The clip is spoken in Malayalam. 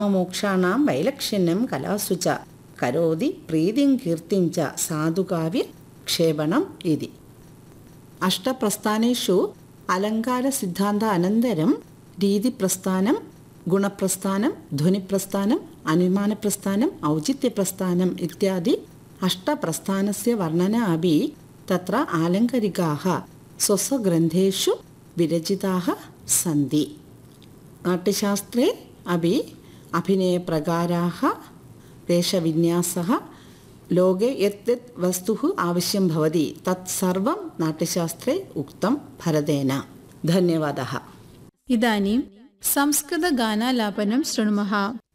മോക്ഷാണാം വൈലക്ഷണ്യം കലാസു ച കരോതി പ്രീതിം കീർത്തിം ച സാധുകാവ്യ ക്ഷേപണം ഇതി അഷ്ടപ്രസ്ഥാനേഷു അലങ്കാരസിദ്ധാന്ത അനന്തരം രീതിപ്രസ്ഥാനം ഗുണപ്രസ്ഥാനം ധ്വനിപ്രസ്ഥാനം അനുമാനപ്രസ്ഥാനം ഔചിത്യപ്രസ്ഥാനം ഇത്യാദി അഷ്ടപ്രസ്ഥാനസ്യ വർണ്ണന അപി തത്ര ആലങ്കരികാः സ്വസ്വഗ്രന്ഥേഷു വിരചിതാः സന്തി നാട്യശാസ്ത്രേ अपि अभिनयप्रकाराः वेषविन्यासः लोके यत् यत् वस्तुः आवश्यं भवति तत् सर्वं नाट्यशास्त्रे उक्तं भरतेन धन्यवादः इदानीं संस्कृतगानालापनं शृणुमः